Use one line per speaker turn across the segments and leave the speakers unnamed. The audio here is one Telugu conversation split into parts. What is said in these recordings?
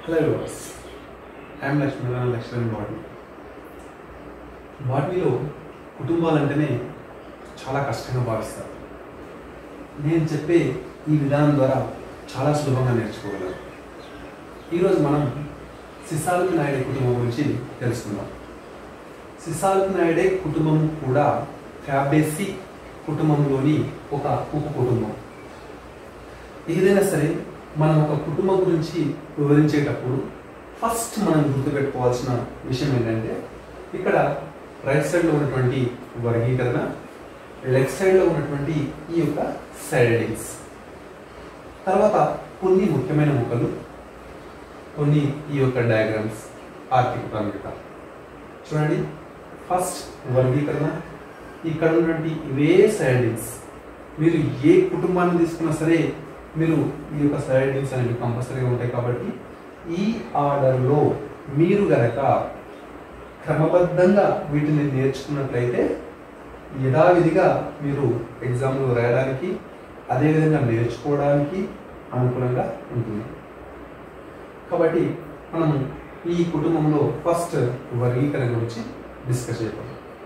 Hello viewers I'm Lakshminarayana Laxman బాడీ బాడీలో కుటుంబాలంటేనే చాలా కష్టంగా భావిస్తారు నేను చెప్పే ఈ విధానం ద్వారా చాలా సులభంగా నేర్చుకోగలరు ఈరోజు మనం సిసాల్కి నాయుడే కుటుంబం గురించి తెలుసుకుందాం సిసాల్కి నాయుడే కుటుంబం కూడా ఫ్యాబేసి కుటుంబంలోని ఒక ఉప కుటుంబం ఏదైనా సరే మనం ఒక కుటుంబం గురించి వివరించేటప్పుడు ఫస్ట్ మనం గుర్తుపెట్టుకోవాల్సిన విషయం ఏంటంటే ఇక్కడ రైట్ సైడ్లో ఉన్నటువంటి వర్గీకరణ లెఫ్ట్ సైడ్లో ఉన్నటువంటి ఈ యొక్క సైడింగ్స్ తర్వాత కొన్ని ముఖ్యమైన ముక్కలు కొన్ని ఈ యొక్క డయాగ్రామ్స్ ఆర్థిక ప్రాముఖ్యత చూడండి ఫస్ట్ వర్గీకరణ ఇక్కడ ఉన్నటువంటి ఇవే సైడింగ్స్ మీరు ఏ కుటుంబాన్ని తీసుకున్నా సరే మీరు ఈ యొక్క సైడింగ్స్ అనేవి కంపల్సరీగా ఉంటాయి కాబట్టి ఈ ఆర్డర్లో మీరు గనక క్రమబద్ధంగా వీటిని నేర్చుకున్నట్లయితే యథావిధిగా మీరు ఎగ్జామ్లు రాయడానికి అదేవిధంగా నేర్చుకోవడానికి అనుకూలంగా ఉంటుంది కాబట్టి మనం ఈ కుటుంబంలో ఫస్ట్ వర్గీకరణ గురించి డిస్కస్ చేద్దాం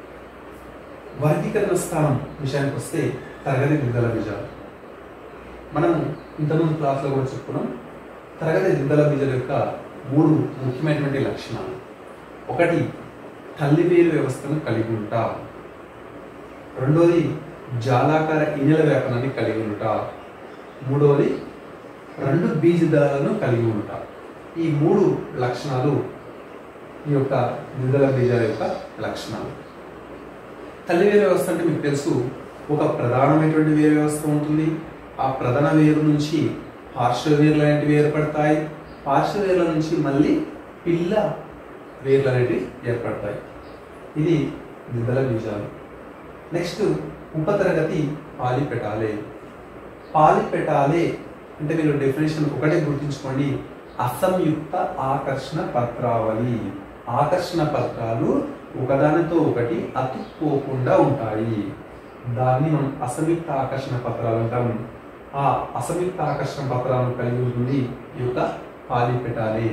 వర్గీకరణ స్థానం విషయానికి వస్తే తరగతి దిద్దల బీజాలు మనం ఇంతకుముందు క్లాస్లో కూడా చెప్పుకున్నాం తరగతి దిద్దల బీజాల యొక్క మూడు ముఖ్యమైనటువంటి లక్షణాలు ఒకటి తల్లి వేరు వ్యవస్థను కలిగి ఉంటా రెండోది జాలాకార ఇనెల వ్యాపనాన్ని కలిగి ఉంటా మూడవది రెండు బీజదళాలను కలిగి ఉంటా ఈ మూడు లక్షణాలు ఈ యొక్క ద్విదళ బీజాల యొక్క లక్షణాలు తల్లి వేరు వ్యవస్థ అంటే మీకు తెలుసు ఒక ప్రధానమైనటువంటి వేరు వ్యవస్థ ఉంటుంది ఆ ప్రధాన వేరు నుంచి పార్శ్వ వేర్లు అనేటివి ఏర్పడతాయి పార్శ్వ వేర్ల నుంచి మళ్ళీ పిల్ల వేర్లు అనేటివి ఏర్పడతాయి ఇది ద్విదళ బీజాలు నెక్స్ట్ ఉపతరగతి పాలిపెటాలే పాలిపెటాలే అంటే మీరు డెఫినేషన్ ఒకటే గుర్తుంచుకోండి అసంయుక్త ఆకర్షణ పత్రావళి ఆకర్షణ పత్రాలు ఒకదానితో ఒకటి అతుక్కోకుండా ఉంటాయి దాన్ని మనం అసంయుక్త ఆకర్షణ పత్రాలు అంటాం ఆ అసంయుక్త ఆకర్షణ పత్రాలను కలిగి ఉంటుంది ఈ యొక్క పాలిపెటాలే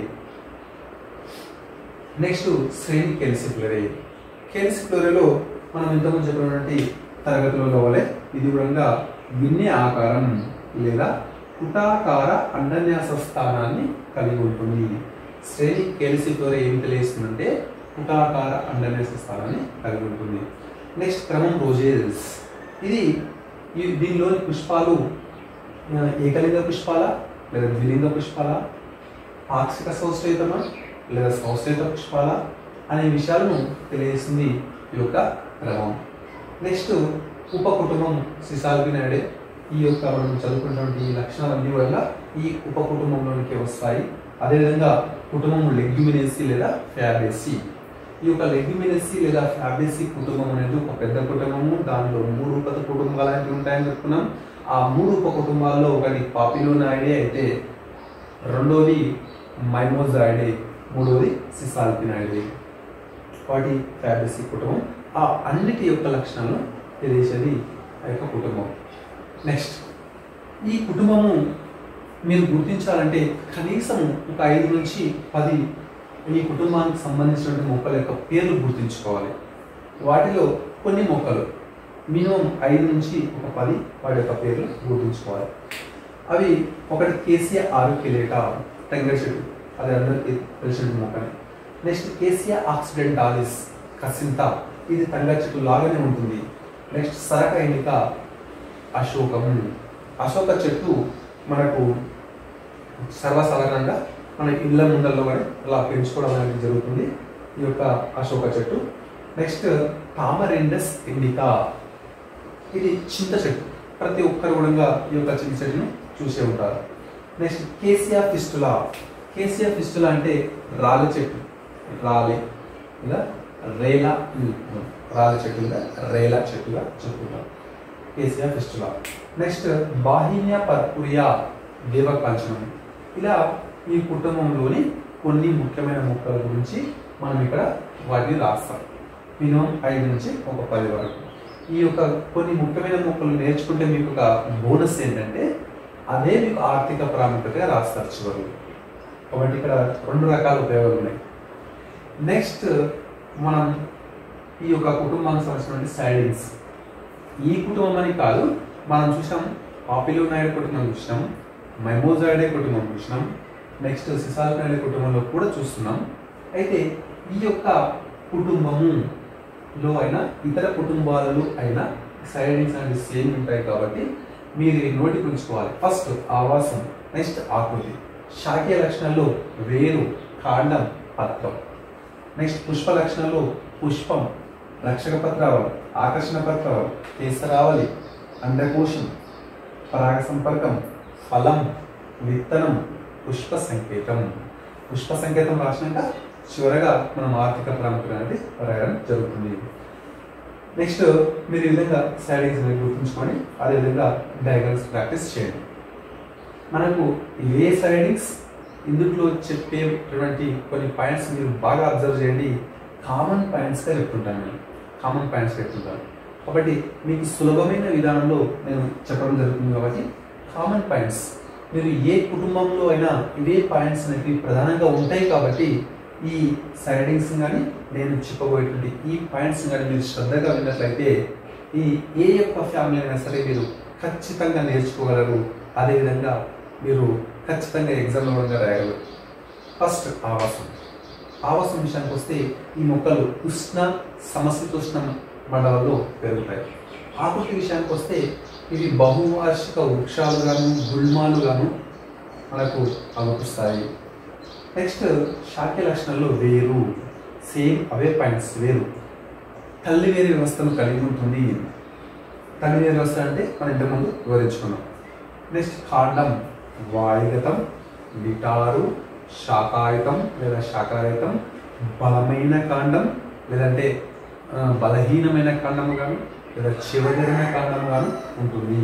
నెక్స్ట్ శ్రేణి కెల్సిఫ్లరే కెల్సిఫ్లరేలో మనం ఇంతకుముందు చెప్పినటువంటి తరగతులలో వలె ఇది కూడా విన్య ఆకారం లేదా పుటాకార అండన్యాస స్థానాన్ని కలిగి ఉంటుంది శ్రేణి కెల్సిఫ్లోరే ఏం తెలియస్తుందంటే పుటాకార అండన్యాస స్థానాన్ని కలిగి ఉంటుంది నెక్స్ట్ క్రమం రోజేల్స్ ఇది ఈ- దీనిలోని పుష్పాలు ఆ, ఏకలింగ పుష్పాల లేదా ద్విలింగ పుష్పాల పాక్షిక సౌశ్రేతమా లేదా సౌశ్రేత పుష్పాల అనే విషయాలను తెలియజేస్తుంది ఈ యొక్క క్రమం నెక్స్ట్ ఉప కుటుంబం సిసాల్పినాడే ఈ యొక్క మనం చదువుకున్నటువంటి ఈ లక్షణాలన్నీ వల్ల ఈ ఉప కుటుంబంలోనికి వస్తాయి అదేవిధంగా కుటుంబం లెగ్యుమినేసి లేదా ఫ్యాబేసి ఈ యొక్క లెగ్యుమినేసి లేదా ఫ్యాబేసి కుటుంబం అనేది ఒక పెద్ద కుటుంబము దానిలో మూడు ఉప కుటుంబాలు అనేవి ఉంటాయని చెప్పుకున్నాం ఆ మూడు ఉప కుటుంబాల్లో ఒకటి పాపిలోనాయిడే అయితే రెండోది మైమోజాయిడే మూడోది సిసాల్పినాయిడే వాటి ఫ్యాబేసి కుటుంబం ఆ అన్నిటి యొక్క లక్షణాలను తెలియచేది ఆ యొక్క కుటుంబం నెక్స్ట్ ఈ కుటుంబము మీరు గుర్తించాలంటే కనీసం ఒక ఐదు నుంచి పది ఈ కుటుంబానికి సంబంధించిన మొక్కల యొక్క పేర్లు గుర్తుంచుకోవాలి వాటిలో కొన్ని మొక్కలు మినిమం ఐదు నుంచి ఒక పది వాటి యొక్క పేర్లు గుర్తుంచుకోవాలి అవి ఒకటి కేసీఆర్ ఆరోగ్యలేట టెంగర్ చెట్టు అది అందరికీ తెలిసిన మొక్కనే నెక్స్ట్ కేసీఆర్ ఆక్సిడెంటాలిస్ కసింత ఇది తంగ చెట్టు లాగానే ఉంటుంది నెక్స్ట్ సరక ఎన్నిక అశోకం అశోక చెట్టు మనకు సర్వసాధారణంగా మన ఇళ్ళ ముందల్లో కానీ అలా పెంచుకోవడం అనేది జరుగుతుంది ఈ యొక్క అశోక చెట్టు నెక్స్ట్ టామరెండస్ ఇండికా ఇది చింత చెట్టు ప్రతి ఒక్కరు కూడా ఈ యొక్క చింత చెట్టును చూసే ఉంటారు next cassia fistula cassia fistula అంటే రాళ్ళ చెట్టు రాలే ఇలా రేలా రాళ్ళ చెట్టుగా రేలా చెట్టుగా చెప్పుకుంటాం cassia fistula next bauhinia purpurea దేవకాంచనం ఇలా ఈ కుటుంబంలోని కొన్ని ముఖ్యమైన మొక్కల గురించి మనం ఇక్కడ వాటిని రాస్తాం మినిమం ఐదు నుంచి ఒక పది వరకు ఈ యొక్క కొన్ని ముఖ్యమైన మొక్కలు నేర్చుకుంటే మీకు ఒక బోనస్ ఏంటంటే అదే మీకు ఆర్థిక ప్రాముఖ్యతగా రాస్తారు చివరిలో కాబట్టి ఇక్కడ రెండు రకాల ఉపయోగాలు ఉన్నాయి నెక్స్ట్ మనం ఈ యొక్క కుటుంబానికి సంబంధించినటువంటి సైడింగ్స్ ఈ కుటుంబం అని కాదు మనం చూసాం పాపిలో నాయుడు కుటుంబం చూసినాం మైమోజాయిడే కుటుంబం చూసినాం నెక్స్ట్ సిసాల్ నాయుడు కుటుంబంలో కూడా చూస్తున్నాం అయితే ఈ యొక్క కుటుంబములో అయినా ఇతర కుటుంబాలలో అయినా సైడింగ్స్ అనేవి సేమ్ ఉంటాయి కాబట్టి మీరు ఈ నోటికి ఉంచుకోవాలి ఫస్ట్ ఆవాసం నెక్స్ట్ ఆకృతి శాఖీయ లక్షణాల్లో వేరు కాండం పత్రం నెక్స్ట్ పుష్ప లక్షణాల్లో పుష్పం రక్షక పత్రావళి ఆకర్షణ పత్రావళి కేసరావళి అండకోశం పరాగ సంపర్కం ఫలం విత్తనం పుష్ప సంకేతం పుష్ప సంకేతం రాసినాక చివరగా మనం ఆర్థిక ప్రాముఖ్యత అనేది రాయడం జరుగుతుంది నెక్స్ట్ మీరు ఈ విధంగా సైడింగ్స్ అనేది గుర్తుంచుకొని అదేవిధంగా డయాగ్రామ్స్ ప్రాక్టీస్ చేయండి మనకు ఏ సైడింగ్స్ ఇందులో చెప్పేటువంటి కొన్ని పాయింట్స్ మీరు బాగా అబ్జర్వ్ చేయండి కామన్ పాయింట్స్గా చెప్తుంటాను నేను కామన్ పాయింట్స్ చెప్తుంటాను కాబట్టి మీకు సులభమైన విధానంలో నేను చెప్పడం జరుగుతుంది కాబట్టి కామన్ పాయింట్స్ మీరు ఏ కుటుంబంలో అయినా ఇవే పాయింట్స్ అనేవి ప్రధానంగా ఉంటాయి కాబట్టి ఈ సైడింగ్స్ కానీ నేను చెప్పబోయేటువంటి ఈ పాయింట్స్ కానీ మీరు శ్రద్ధగా విన్నట్లయితే ఈ ఏ యొక్క ఫ్యామిలీ అయినా సరే మీరు ఖచ్చితంగా నేర్చుకోగలరు అదేవిధంగా మీరు ఖచ్చితంగా ఎగ్జామ్లో కూడా రాయగలరు ఫస్ట్ ఆవాసం ఆవాసం విషయానికి వస్తే ఈ మొక్కలు ఉష్ణ సమశీతోష్ణ మండలంలో పెరుగుతాయి ఆకృతి విషయానికి వస్తే ఇవి బహువార్షిక వృక్షాలుగాను గుల్మాలుగాను మనకు అవపిస్తాయి నెక్స్ట్ శాఖ్య లక్షణాల్లో వేరు సేమ్ అవే పాయింట్స్ వేరు తల్లి వేరు వ్యవస్థను కలిగి ఉంటుంది తల్లి వేరు వ్యవస్థ అంటే మనం ఇంతకుముందు వివరించుకున్నాం నెక్స్ట్ కాండం వాయుగతం విటారు శాకాయుతం లేదా శాకాయుతం బలమైన కాండం లేదంటే ఆ, బలహీనమైన కాండము గాను లేదా చివరిన కాండము గాను ఉంటుంది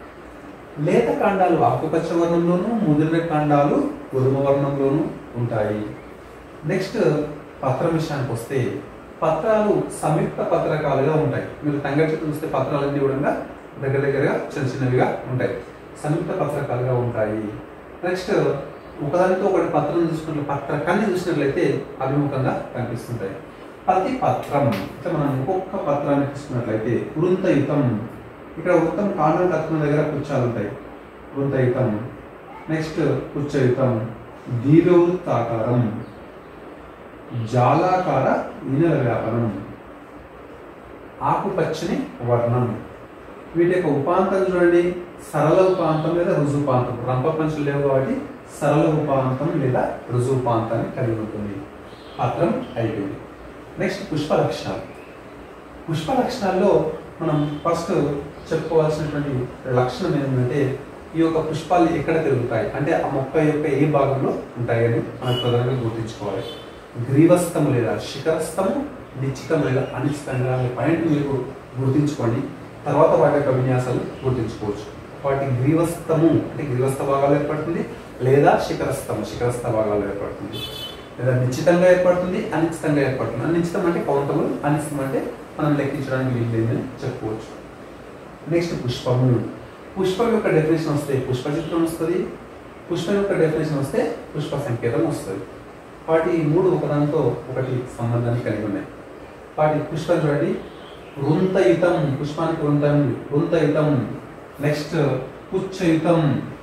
లేత కాండాలు ఆకుపచ్చ వర్ణంలోను ముదిరిన కాండాలు గోధుమ వర్ణంలోను ఉంటాయి నెక్స్ట్ పత్రం విషయానికి వస్తే పత్రాలు సంయుక్త పత్రకాలుగా ఉంటాయి మీరు తంగడి చెట్టు చూస్తే పత్రాలన్నీ కూడా దగ్గర దగ్గరగా చిన్న చిన్నవిగా ఉంటాయి సంయుక్త పత్రకాలుగా ఉంటాయి నెక్స్ట్ ఒకదానితో ఒకటి పత్రం చూసుకున్న పత్రకాన్ని చూసినట్లయితే అభిముఖంగా కనిపిస్తుంటాయి ప్రతి పత్రం అంటే మనం ఇంకొక పత్రాన్ని తీసుకున్నట్లయితే వృంతయుతం ఇక్కడ వృత్తం కాండం కత్తున్న దగ్గర పుచ్చాలు ఉంటాయి వృంతయుతం నెక్స్ట్ పుచ్చయుతం దీర్ఘవృత్తాకారం జాలాకార ఈనెల వ్యాపనం ఆకుపచ్చని వర్ణం వీటి యొక్క ఉపాంతం చూడండి సరళ ఉపాంతం లేదా రుజుపాంతం రంప పంచులు లేవు కాబట్టి సరళ ఉపాంతం లేదా రుజుపాంతాన్ని కలిగి ఉంటుంది పత్రం అయిపోయింది నెక్స్ట్ పుష్ప లక్షణాలు పుష్ప లక్షణాల్లో మనం ఫస్ట్ చెప్పుకోవాల్సినటువంటి లక్షణం ఏంటంటే ఈ యొక్క పుష్పాలు ఎక్కడ తిరుగుతాయి అంటే ఆ మొక్క యొక్క ఏ భాగంలో ఉంటాయని మనం ప్రధానంగా గుర్తించుకోవాలి గ్రీవస్థము లేదా శిఖరస్థము నిశ్చితం లేదా అనిశ్చితంగా అనే పాయింట్ మీరు గుర్తించుకోండి తర్వాత వాటి యొక్క విన్యాసాలు గుర్తించుకోవచ్చు వాటి గ్రీవస్థము అంటే గ్రీవస్థ భాగాలు ఏర్పడుతుంది లేదా శిఖరస్థము శిఖరస్థ భాగాలు ఏర్పడుతుంది లేదా నిశ్చితంగా ఏర్పడుతుంది అనిశ్చితంగా ఏర్పడుతుంది అనిశ్చితం అంటే కౌంటబుల్ అనిశ్చితం అంటే మనం లెక్కించడానికి వీల్లేదని చెప్పుకోవచ్చు నెక్స్ట్ పుష్పము పుష్పం యొక్క డెఫినేషన్ వస్తే పుష్ప చిత్రం వస్తుంది పుష్పం యొక్క డెఫినేషన్ వస్తే పుష్ప సంకేతం వస్తుంది వాటి ఈ మూడు ఒకదానితో ఒకటి సంబంధాన్ని కలిగి ఉన్నాయి వాటి పుష్పం చూడండి వృంతయుతం పుష్పానికి వృంతం వృంతయుతం నెక్స్ట్ పుచ్చయుతం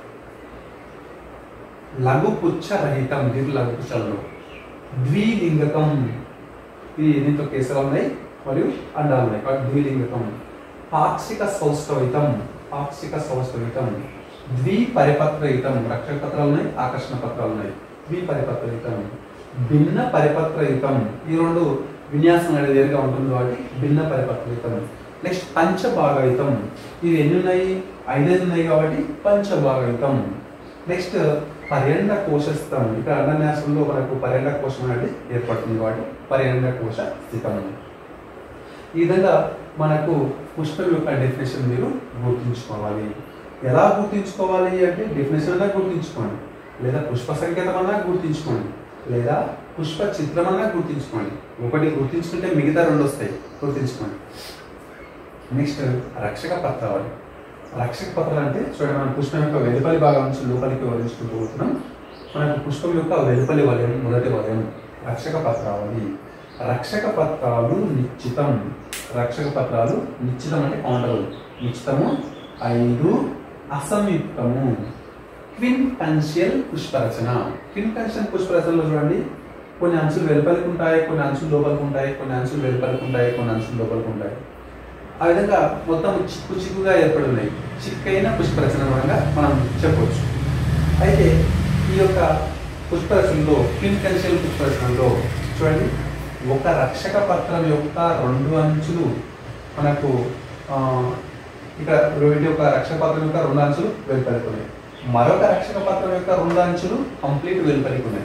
లఘు పుచ్చ రహితం దీంట్లో లఘు పుచ్చలు ద్విలింగకం ఇది దీంట్లో కేసులు ఉన్నాయి మరియు అండాలు ఉన్నాయి కాబట్టి ద్విలింగకం పాక్షిక సౌష్ఠవితం పాక్షిక సౌష్ఠవితం ద్విపరిపత్రయుతం రక్షక పత్రాలు ఉన్నాయి ఆకర్షణ పత్రాలు ఉన్నాయి ద్విపరిపత్రయుతం భిన్న పరిపత్రయుతం ఈ రెండు విన్యాసం అనేది వేరుగా ఉంటుంది కాబట్టి భిన్న పరిపత్రయుతం నెక్స్ట్ పంచభాగయుతం ఇవి ఎన్ని ఉన్నాయి ఐదైదు ఉన్నాయి కాబట్టి పంచభాగయుతం నెక్స్ట్ పర్యండ కోశస్థం ఇక్కడ అన్నన్యాసంలో మనకు పర్యండ కోశం అనేది ఏర్పడుతుంది కాబట్టి పర్యండ కోశ స్థితం ఈ విధంగా మనకు పుష్పం యొక్క డెఫినేషన్ మీరు గుర్తుంచుకోవాలి ఎలా గుర్తుంచుకోవాలి అంటే డెఫినేషన్ అన్నా గుర్తుంచుకోండి లేదా పుష్ప సంకేతం అన్నా గుర్తుంచుకోండి లేదా పుష్ప చిత్రం అన్నా గుర్తుంచుకోండి ఒకటి గుర్తుంచుకుంటే మిగతా రెండు వస్తాయి గుర్తుంచుకోండి నెక్స్ట్ రక్షక పత్రావళి రక్షక పత్రాలు అంటే చూడండి మనం పుష్పం యొక్క వెలుపలి భాగం నుంచి లోపలికి వివరించుకుంటూ పోతున్నాం మనకు పుష్పం యొక్క వెలుపలి వలయం మొదటి వలయం రక్షక పత్రావళి రక్షక పత్రాలు నిశ్చితం రక్షక పత్రాలు నిశ్చితం అంటే కౌంటబుల్ నిశ్చితము ఐదు అసంయుక్తము క్విన్ కన్షియల్ పుష్పరచన క్విన్ కన్షియల్ పుష్పరచనలో చూడండి కొన్ని అంచులు వెలుపలికి ఉంటాయి కొన్ని అంచులు లోపలికి ఉంటాయి కొన్ని అంచులు వెలుపలికి ఉంటాయి కొన్ని అంచులు లోపలికి ఉంటాయి ఆ విధంగా మొత్తం చిక్కు చిక్కుగా ఏర్పడి ఉన్నాయి చిక్కైన పుష్పరచన పరంగా మనం చెప్పవచ్చు అయితే ఈ యొక్క పుష్పరచనలో క్విన్ కన్షియల్ పుష్పరచనలో చూడండి ఒక రక్షక పత్రం యొక్క రెండు అంచులు మనకు ఆ, ఇక్కడ వీటి యొక్క రక్షక పత్రం యొక్క రెండు అంచులు వెలుపలికి ఉన్నాయి మరొక రక్షక పత్రం యొక్క రెండు అంచులు కంప్లీట్ వెలుపలికి ఉన్నాయి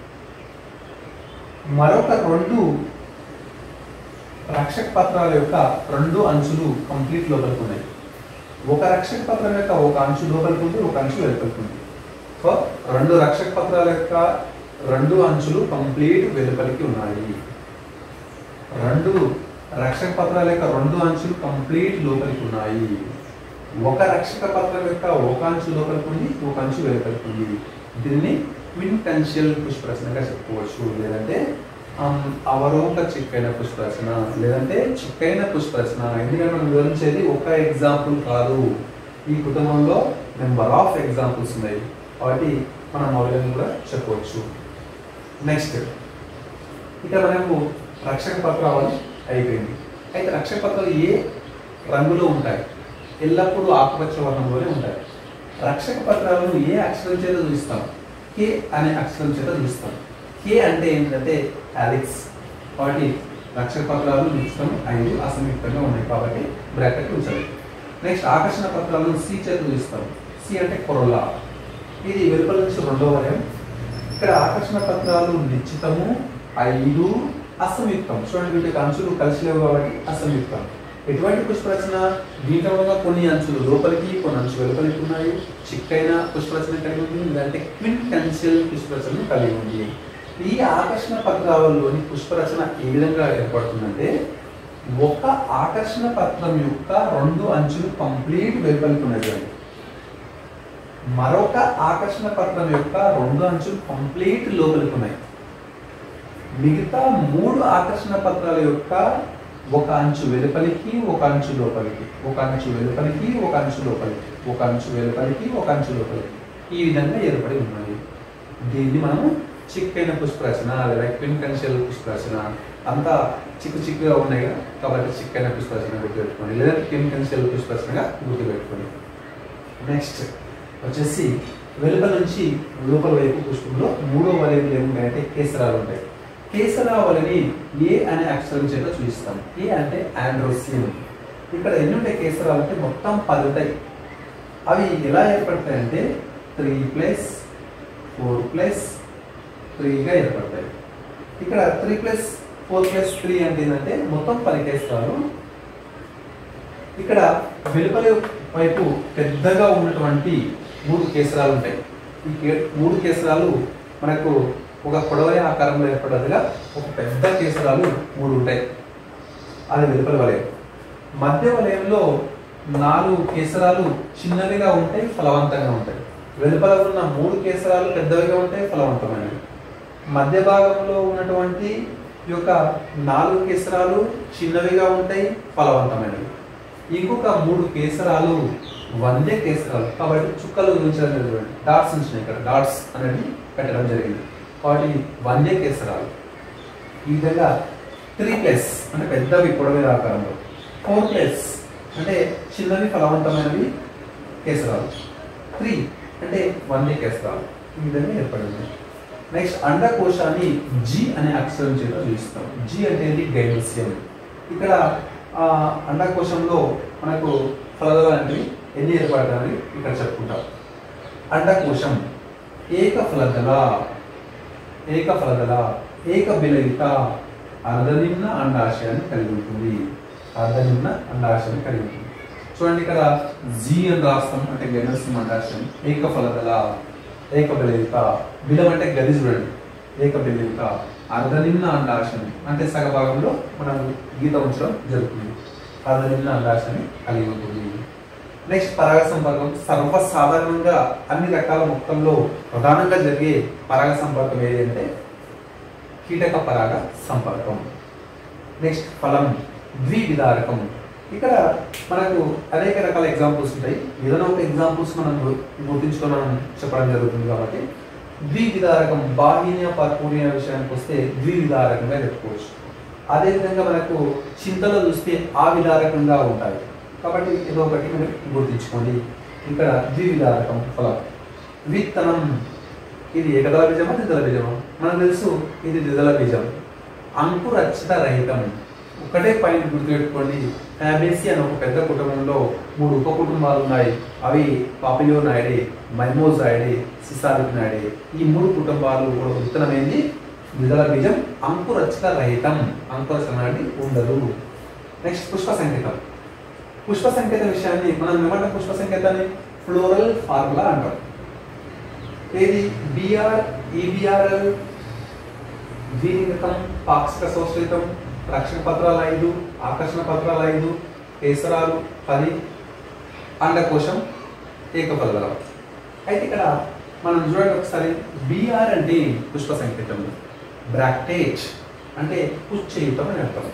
మరొక రెండు రక్షక పత్రాల యొక్క రెండు అంచులు కంప్లీట్ లోపలికి ఉన్నాయి ఒక రక్షక పత్రం యొక్క ఒక అంచు లోపలికి ఉంది ఒక అంచు వెలుపలికి ఉంది సో రెండు రక్షక పత్రాల యొక్క రెండు అంచులు కంప్లీట్ వెలుపలికి ఉన్నాయి రెండు రక్షక పత్రాల యొక్క రెండు అంచులు కంప్లీట్ లోపలికి ఉన్నాయి ఒక రక్షక పత్రం యొక్క ఒక అంచు లోపలికి ఉంది ఒక అంచు వెలుపలికి ఉంది దీన్ని క్విన్ కన్షియల్ పుష్పరచనగా చెప్పుకోవచ్చు లేదంటే ఆమ్, అవరోహక చిక్కైన పుష్పరచన లేదంటే చిక్కైన పుష్పరచన ఎందుకంటే మనం వివరించేది ఒక ఎగ్జాంపుల్ కాదు ఈ కుటుంబంలో నెంబర్ ఆఫ్ ఎగ్జాంపుల్స్ ఉన్నాయి కాబట్టి మనం మొదలైన కూడా చెప్పవచ్చు నెక్స్ట్ ఇక్కడ మనకు రక్షక పత్రాలు అయిపోయింది అయితే రక్షక పత్రాలు ఏ రంగులో ఉంటాయి ఎల్లప్పుడూ ఆకుపచ్చ వర్ణంలోనే ఉంటాయి రక్షక పత్రాలను ఏ అక్షరం చేత చూస్తాం కే అనే అక్షరం చేత చూస్తాం కే అంటే ఏంటంటే అలెక్స్ కాబట్టి రక్షక పత్రాలు నిశ్చితం ఐదు అసంయుక్తంగా ఉన్నాయి కాబట్టి బ్రాకెట్ ఉంచాలి నెక్స్ట్ ఆకర్షణ పత్రాలను సి చేత చూస్తాం సి అంటే కొరలా ఇది వెలుపల నుంచి రెండో వలయం ఇక్కడ ఆకర్షణ పత్రాలు నిశ్చితము ఐదు అసంయుక్తం చూడండి వీటికి అంచులు కలిసి లేవు కాబట్టి అసంయుక్తం ఎటువంటి పుష్పరచన దీంట్లో ఉన్న కొన్ని అంచులు లోపలికి కొన్ని అంచులు వెలుపలికి ఉన్నాయి చిక్కైన పుష్పరచన కలిగి ఉంది లేదంటే క్విన్ కన్సిల్ పుష్పరచన కలిగి ఉంది ఈ ఆకర్షణ పత్రాలలోని పుష్పరచన ఏ విధంగా ఏర్పడుతుందంటే ఒక ఆకర్షణ పత్రం యొక్క రెండు అంచులు కంప్లీట్ వెలుపలికి ఉన్నది మరొక ఆకర్షణ పత్రం యొక్క రెండు అంచులు కంప్లీట్ లోపలికి ఉన్నాయి మిగతా మూడు ఆకర్షణ పత్రాల యొక్క ఒక అంచు వెలుపలికి ఒక అంచు లోపలికి ఒక అంచు వెలుపలికి ఒక అంచు లోపలికి ఒక అంచు వెలుపలికి ఒక అంచు లోపలికి ఈ విధంగా ఏర్పడి ఉన్నది దీన్ని మనము చిక్కైన పుష్పరచన లేదా క్విన్ కన్షియల్ పుష్పరచన అంతా చిక్కు చిక్కుగా ఉన్నాయి కదా కాబట్టి చిక్కైన పుష్పరచన గుర్తుపెట్టుకోండి లేదా క్విన్ కన్షియల్ పుష్పరచనగా గుర్తుపెట్టుకోండి నెక్స్ట్ వచ్చేసి వెలుపల నుంచి లోపల వైపు పుష్పంలో మూడో వలయంలో ఏముంటాయంటే కేసరాలు ఉంటాయి కేసరావళిని ఏ అనే అక్షరం చేత చూపిస్తాం ఏ అంటే ఆండ్రోసియం ఇక్కడ ఎన్ని ఉంటాయి కేసరాలు అంటే మొత్తం పది ఉంటాయి అవి ఎలా ఏర్పడతాయంటే త్రీ ప్లస్ ఫోర్ ప్లస్ త్రీగా ఏర్పడతాయి ఇక్కడ three plus four plus three అంటే ఏంటంటే మొత్తం పది కేసరాలు ఇక్కడ వెలుపలి వైపు పెద్దగా ఉన్నటువంటి మూడు కేసరాలు ఉంటాయి ఈ కే- మూడు కేసరాలు మనకు ఒక పొడవైన ఆకారంలో ఏర్పడదుగా ఒక పెద్ద కేసరాలు మూడు ఉంటాయి అది వెలుపలి వలయం మధ్య వలయంలో నాలుగు కేసరాలు చిన్నవిగా ఉంటాయి ఫలవంతంగా ఉంటాయి వెలుపల ఉన్న మూడు కేసరాలు పెద్దవిగా ఉంటాయి ఫలవంతమైనవి మధ్య భాగంలో ఉన్నటువంటి ఈ యొక్క నాలుగు కేసరాలు చిన్నవిగా ఉంటాయి ఫలవంతమైనవి ఇంకొక మూడు కేసరాలు వందే కేసరాలు కాబట్టి చుక్కలు ఉంచడం జరిగింది డాట్స్ ఉంచినాయి ఇక్కడ డాట్స్ అనేది పెట్టడం జరిగింది కాబట్టి వందే కేసరాలు ఈ విధంగా త్రీ ప్లస్ అంటే పెద్దవి పొడవైన ఆకారంలో ఫోర్ ప్లస్ అంటే చిన్నవి ఫలవంతమైనవి కేసరాలు త్రీ అంటే వందే కేసరాలు ఈ విధంగా ఏర్పడింది నెక్స్ట్ అండకోశాన్ని జి అనే అక్షరం చేత చూపిస్తాం జి అంటే ఏంటి గైనోసియం ఇక్కడ ఆ, అండకోశంలో మనకు ఫలదలు అనేవి ఎన్ని ఏర్పడతాయని ఇక్కడ చెప్పుకుంటాం అండకోశం ఏక ఫలదల ఏక ఫలదల ఏక బిలయిత అర్ధనిమ్న అండాశయాన్ని కలిగి ఉంటుంది అర్ధనిమ్న అండాశయాన్ని కలిగి ఉంటుంది చూడండి ఇక్కడ జీ అని రాస్తాం అంటే గెనస్యం అండాశయం ఏక ఫలదల ఏక బిలయిత బిలం అంటే గది చూడండి ఏక బిలయిత అర్ధనిమ్న అండాశయం అంటే సగభాగంలో మనం గీత ఉంచడం జరుగుతుంది అర్ధనిమ్న అండాశయాన్ని కలిగి ఉంటుంది నెక్స్ట్ పరాగ సంపర్కం సర్వసాధారణంగా అన్ని రకాల మొక్కల్లో ప్రధానంగా జరిగే పరాగ సంపర్కం ఏది అంటే కీటక పరాగ సంపర్కం నెక్స్ట్ ఫలం ద్వివిధారకం ఇక్కడ మనకు అనేక రకాల ఎగ్జాంపుల్స్ ఉంటాయి ఏదైనా ఒక ఎగ్జాంపుల్స్ మనం గు- గుర్తించుకొని మనం చెప్పడం జరుగుతుంది కాబట్టి ద్వివిధారకం బాహ్య పర్పూర్య విషయానికి వస్తే ద్వివిధారకంగా చెప్పుకోవచ్చు అదేవిధంగా మనకు చింతలో చూస్తే ఆ విధారకంగా ఉంటాయి కాబట్టి ఏదో ఒకటి మీరు గుర్తించుకోండి ఇక్కడ ద్వివిధారకం ఫలం విత్తనం ఇది ఏకదళ బీజమా ద్విదళ బీజమా మనకు తెలుసు ఇది ద్విదళ బీజం అంకురక్షిత రహితం ఒకటే పాయింట్ గుర్తుపెట్టుకోండి ఫ్యాబేసి అనే ఒక పెద్ద కుటుంబంలో మూడు ఉప కుటుంబాలు ఉన్నాయి అవి పాపియో నాయుడే మైమోజ్ నాయుడే సిసాలిక్ నాయుడే ఈ మూడు కుటుంబాలు కూడా విత్తనం ఏంది ద్విదళ బీజం అంకురక్షిత రహితం అంకురక్షణ అనేది ఉండదు నెక్స్ట్ పుష్ప సంకేతం పుష్ప సంకేత విషయాన్ని మనం ఏమంటాం పుష్ప సంకేతాన్ని ఫ్లోరల్ ఫార్ములా అంటాం ఏది బిఆర్ ఈబిఆర్ఎల్ ద్విలింగకం పాక్షిక సంశ్లితం రక్షణ పత్రాలు ఐదు ఆకర్షణ పత్రాలు ఐదు కేసరాలు పది అండకోశం ఏకపదలం అయితే ఇక్కడ మనం చూడండి ఒకసారి బిఆర్ అంటే పుష్ప సంకేతం బ్రాక్టేజ్ అంటే పుచ్చయుతం అని అర్థం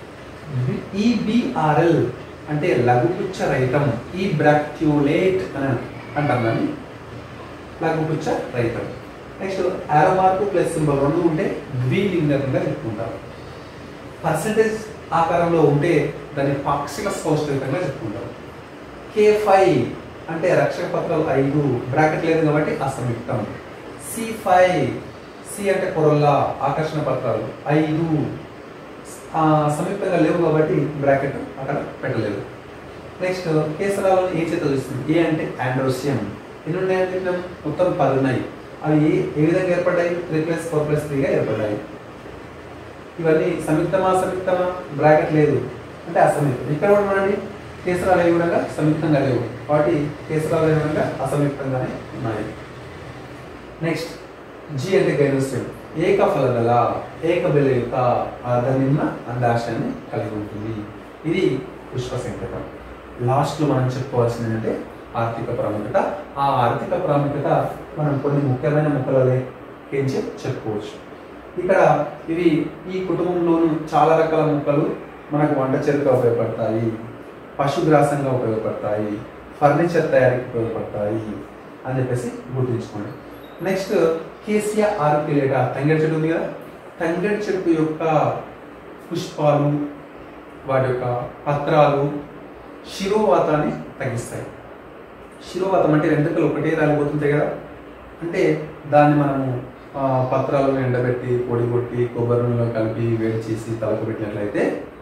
ఈబిఆర్ఎల్ అంటే లఘుపుచ్చ రహితం ఈ బ్రాక్ట్యులేట్ అని అంటాం దాన్ని లఘుపుచ్చ రహితం నెక్స్ట్ ఆరో మార్కు ప్లస్ సింబల్ రెండు ఉంటే ద్విలింగకంగా చెప్పుకుంటారు పర్సంటేజ్ ఆకారంలో ఉంటే దాన్ని పాక్షిక సౌష్ఠితంగా చెప్పుకుంటారు కే ఫైవ్ అంటే రక్షక పత్రాలు ఐదు బ్రాకెట్ లేదు కాబట్టి అసంయుక్తం సి ఫైవ్ సి అంటే కొరల్లా ఆకర్షణ పత్రాలు ఐదు ఆ, సంయుక్తంగా లేవు కాబట్టి బ్రాకెట్ అక్కడ పెట్టలేదు నెక్స్ట్ కేసరాలను ఏ చేత చూస్తుంది ఏ అంటే ఆండ్రోసియం ఎన్ని ఉన్నాయని చెప్పినాం మొత్తం పది ఉన్నాయి అవి ఏ ఏ విధంగా ఏర్పడ్డాయి త్రీ ప్లస్ ఫోర్ ప్లస్ త్రీగా ఏర్పడ్డాయి ఇవన్నీ సంయుక్తమా సంయుక్తమా బ్రాకెట్ లేదు అంటే అసంయుక్తం ఇక్కడ కూడా చూడండి కేసరాలు అవి కూడా సంయుక్తంగా లేవు వాటి కేసరాలు అవి కూడా అసంయుక్తంగానే ఉన్నాయి నెక్స్ట్ జి అంటే గైనోస్యం ఏక ఫలదల ఏక బెలయుత అర్ధనిమ్న అండాశయాన్ని కలిగి ఉంటుంది ఇది పుష్ప సంకేతం లాస్ట్లో మనం చెప్పుకోవాల్సింది ఏంటంటే ఆర్థిక ప్రాముఖ్యత ఆ ఆర్థిక ప్రాముఖ్యత మనం కొన్ని ముఖ్యమైన మొక్కలకి చెప్పుకోవచ్చు ఇక్కడ ఇవి ఈ కుటుంబంలోను చాలా రకాల మొక్కలు మనకు వంట చెరుకుగా ఉపయోగపడతాయి పశుగ్రాసంగా ఉపయోగపడతాయి ఫర్నిచర్ తయారీకి ఉపయోగపడతాయి అని చెప్పేసి గుర్తుంచుకోండి నెక్స్ట్ కేసియా ఆర్కిలేట తంగడి చెట్టు ఉంది కదా తంగడి చెట్టు యొక్క పుష్పాలు వాటి యొక్క పత్రాలు శిరోవాతాన్ని తగ్గిస్తాయి శిరోవాతం అంటే వెంట్రుకలు ఒకటే రాలిపోతుంటాయి కదా అంటే దాన్ని మనము ఆ, పత్రాలను ఎండబెట్టి పొడి కొట్టి కొబ్బరి నూనెలో కలిపి వేడి చేసి తలకు పెట్టినట్లయితే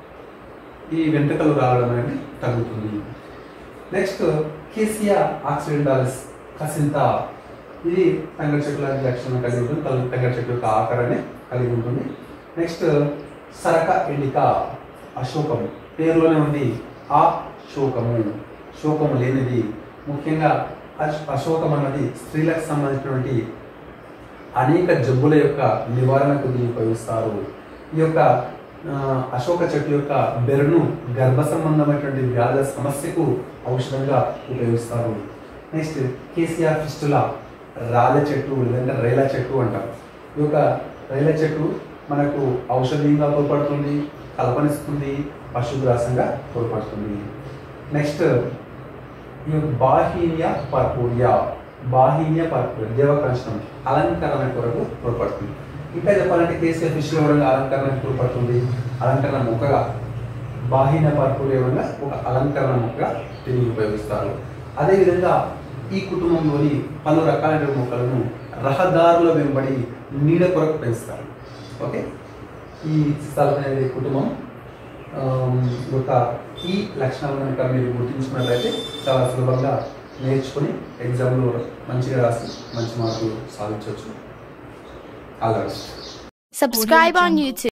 ఈ వెంట్రుకలు రావడం అనేది తగ్గుతుంది నెక్స్ట్ కేసియా ఆక్సిడెంటాలిస్ కసింత ఇది తంగడి చెట్టు లాంటి లక్షణం కలిగి ఉంటుంది తల- తంగడి చెట్టు యొక్క ఆకారాన్ని కలిగి ఉంటుంది నెక్స్ట్ సరక ఎండిక అశోకము పేరులోనే ఉంది ఆ శోకము శోకము లేనిది ముఖ్యంగా అశ్- అశోకం అన్నది స్త్రీలకు సంబంధించినటువంటి అనేక జబ్బుల యొక్క నివారణకు దీన్ని ఉపయోగిస్తారు ఈ యొక్క ఆ, అశోక చెట్టు యొక్క బెరను గర్భ సంబంధమైనటువంటి వ్యాధుల సమస్యకు ఔషధంగా ఉపయోగిస్తారు నెక్స్ట్ కేసీఆర్ ఫిస్టులా రాళ్ళ చెట్టు లేదంటే రైల చెట్టు అంటారు ఈ యొక్క రైల చెట్టు మనకు ఔషధీయంగా తోడ్పడుతుంది కల్పనిస్తుంది పశుగ్రాసంగా తోడ్పడుతుంది నెక్స్ట్ ఈ బాహీన్య పర్పూర్య బాహీన్య పర్పూర్య దేవకంశం అలంకరణ కొరకు తోడ్పడుతుంది ఇంకా చెప్పాలంటే కేసీఆర్ ఫిష్ విధంగా అలంకరణకు తోడ్పడుతుంది అలంకరణ మొక్కగా బాహీన పర్పూర్య విధంగా ఒక అలంకరణ మొక్కగా దీన్ని ఉపయోగిస్తారు అదేవిధంగా ఈ కుటుంబంలోని పలు రకాలైన మొక్కలను రహదారుల వెంబడి నీడ కొరకు పెంచుతారు ఓకే ఈ స్థలం అనేది కుటుంబం ఆమ్, ఒక ఈ లక్షణాలు కనుక మీరు గుర్తించుకున్నట్లయితే చాలా సులభంగా నేర్చుకుని ఎగ్జామ్లో మంచిగా రాసి మంచి మార్కులు సాధించవచ్చు all the best
Subscribe on YouTube.